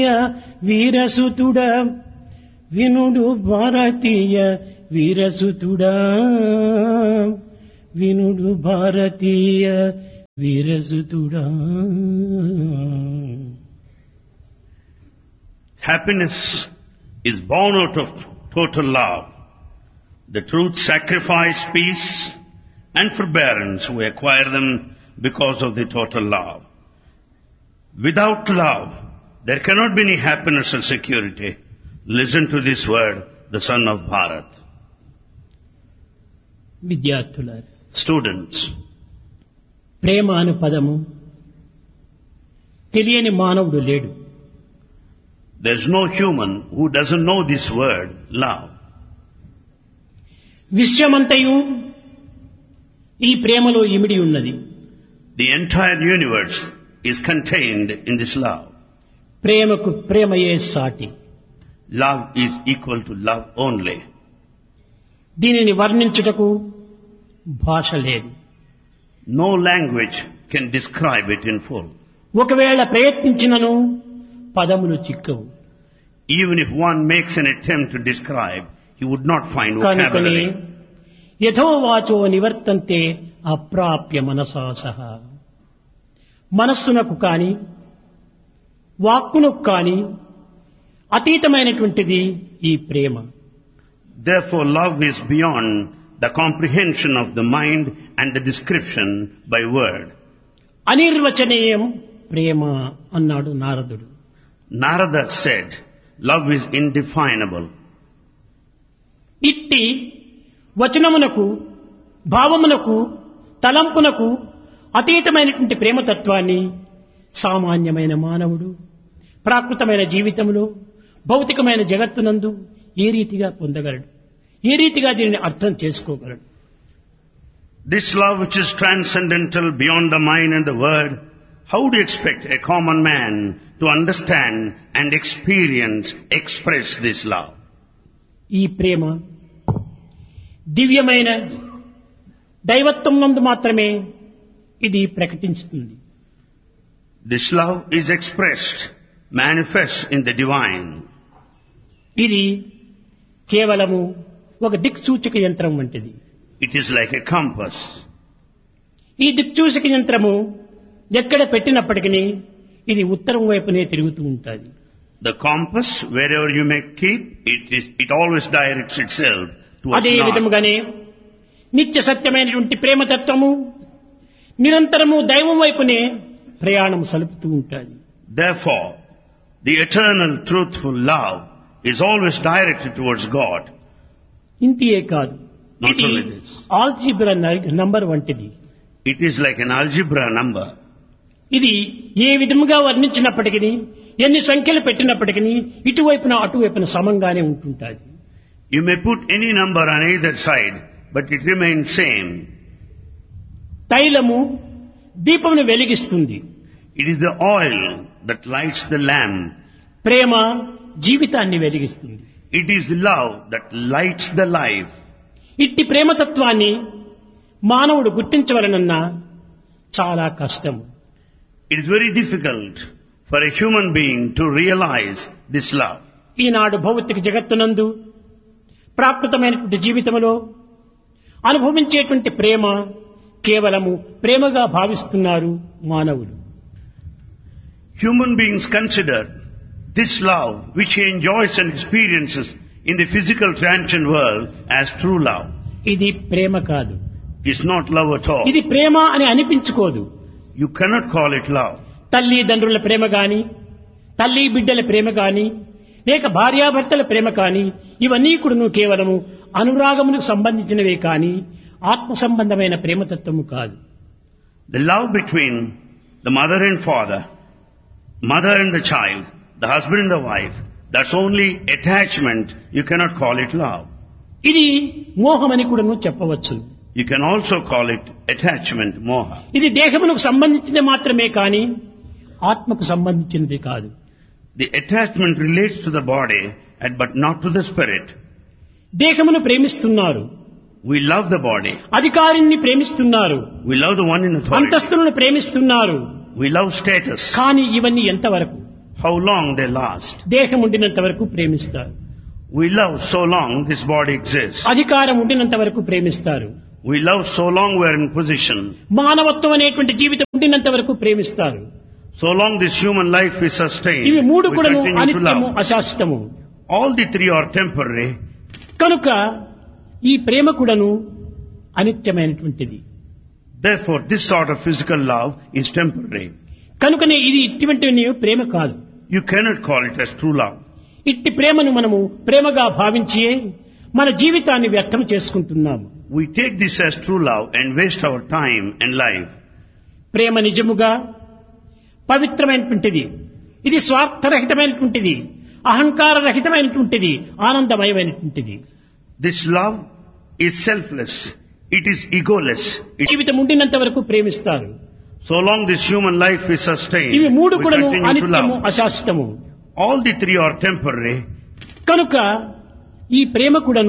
వీరసుతుడ వినుడు భారతీయ వీరసుతుడా వినుడు భారతీయ వీరసుతుడా Happiness is born out of total love. The truth, sacrifice, peace, and forbearance, we acquire them because of the total love. Without love, there cannot be any happiness or security. Listen to this word, the son of Bharat. విద్యార్థులారు Students, ప్రేమ అను పదము తెలియని మానవుడు లేడు there is no human who doesn't know this word, love. విశ్వమంతయు ఈ ప్రేమలో ఇమిడి ఉన్నది The entire universe is contained in this love. ప్రేమకు ప్రేమయే సాటి Love is equal to love only. దీనిని వర్ణించుటకు భాష లేదు No language can describe it in full. ఒకవేళ ప్రయత్నించినను పదములు చిక్కవు Even if one makes an attempt to describe, he would not find కనుకనే vocabulary. యథోవాచో నివర్తంతే అప్రాప్య మనసా సహా మనస్సునకు కాని వాక్కునకు కాని అతీతమైనటువంటిది ఈ ప్రేమ Therefore, love is beyond the comprehension of the mind and the description by word. అనిర్వచనీయం ప్రేమ అన్నాడు నారదుడు Narada said, love is indefinable. ఇట్టి వచనమునకు భావమునకు తలంపునకు అతీతమైనటువంటి ప్రేమతత్వాన్ని సామాన్యమైన మానవుడు ప్రాకృతమైన జీవితంలో భౌతికమైన జగత్తునందు ఏ రీతిగా పొందగలడు ఏ రీతిగా దీనిని అర్థం చేసుకోగలడు This love which is transcendental beyond the mind and the word, how do you expect a common man to understand and experience, express this love? ఈ ప్రేమ దివ్యమైన దైవత్వం నందు మాత్రమే ఇది ప్రకటించుతుంది This love is expressed, manifest in the divine. ఇది కేవలము ఒక దిక్సూచక యంత్రం వంటిది It is like a compass. ఈ దిక్సూచక యంత్రము ఎక్కడ పెట్టినప్పటికీ ఇది ఉత్తరం వైపునే తిరుగుతూ ఉంటుంది The compass, wherever you may keep, it, is, it always directs itself towards అదే north. విధముగానే నిత్య సత్యమైనటువంటి ప్రేమతత్వము నిరంతరము దైవం వైపునే ప్రయాణం సలుపుతూ ఉంటుంది Therefore, the eternal truthful love is always directed towards God. ఇంతియే కాదు Not ఇది only this. ఆల్జీబ్రా నంబర్ వంటిది It is like an algebra number. ఇది ఏ విధముగా వర్ణించినప్పటికీ ఎన్ని సంఖ్యలు పెట్టినప్పటికీ ఇటువైపున అటువైపున సమంగానే ఉంటుంటుంది You may put any number on either side, but it remains same. తైలము దీపమును వెలిగిస్తుంది It is the oil that lights the lamp. ప్రేమ జీవితాన్ని వెలిగిస్తుంది It is love that lights the life. ఇట్టి ప్రేమతత్వాన్ని మానవుడు గుర్తించవలనన్నా చాలా కష్టము It is very difficult for a human being to realize this love. ఈనాడు భౌతిక జగత్తునందు ప్రాకృతమైనటువంటి జీవితంలో అనుభవించేటువంటి ప్రేమ కేవలము ప్రేమగా భావిస్తున్నారు మానవులు Human beings consider this love which he enjoys and experiences in the physical transient world as true love. ఇది ప్రేమ కాదు It's not love at all. ఇది ప్రేమ అని అనిపించుకోదు You cannot call it love. తల్లిదండ్రుల ప్రేమ గాని తల్లి బిడ్డల ప్రేమ గాని లేక భార్యాభర్తల ప్రేమ కాని ఇవన్నీ కూడా కేవలము అనురాగములకు సంబంధించినవే కాని ఆత్మ సంబంధమైన ప్రేమతత్వము కాదు The love between the mother and father, mother and the child, the husband and the wife, that's only attachment. You cannot call it love. ఇది మోహమని కూడాను చెప్పవచ్చు You can also call it attachment, moha. ఇది దేహమునకు సంబంధించినది మాత్రమే కాని ఆత్మకు సంబంధించినది కాదు The attachment relates to the body and but not to the spirit. దేహమును ప్రేమిస్తున్నారు We love the body. అధికారిని ప్రేమిస్తున్నారు We love the one in authority. అంతస్తులను ప్రేమిస్తున్నారు We love status. కానీ ఇవన్నీ ఎంతవరకు how long they last. దేహం ఉండినంత వరకు ప్రేమిస్తారు We love so long this body exists. అధికారం ఉండినంత వరకు ప్రేమిస్తారు We love so long we're in position. మానవత్వం అనేటువంటి జీవితం ఉండినంత వరకు ప్రేమిస్తారు So long this human life is sustained, ఇవి మూడు we కూడాను continue to అనిత్యము love. అశాశ్వతము All the three are temporary. కనుక ఈ ప్రేమ కూడాను అనిత్యమైనటువంటిది Therefore, this sort of physical love is temporary. కనుకనే ఇది ఇటువంటి ప్రేమ కాదు You cannot call it as true love. ఇట్టి ప్రేమను మనము ప్రేమగా భావించి మన జీవితాన్ని వ్యర్థం చేసుకుంటున్నాము We take this as true love and waste our time and life. ప్రేమ నిజముగా పవిత్రమైనటువంటిది ఇది స్వార్థరహితమైనటువంటిది అహంకార రహితమైనటువంటిది ఆనందమయమైనటువంటిది This love is selfless. It is egoless. It, జీవితం ఉండినంత వరకు ప్రేమిస్తారు so long this human life is sustained, ఇవి మూడు we కూడాను continue to అనిత్యము love. అశాశ్వతము All the three are temporary. కనుక ఈ ప్రేమ కూడాను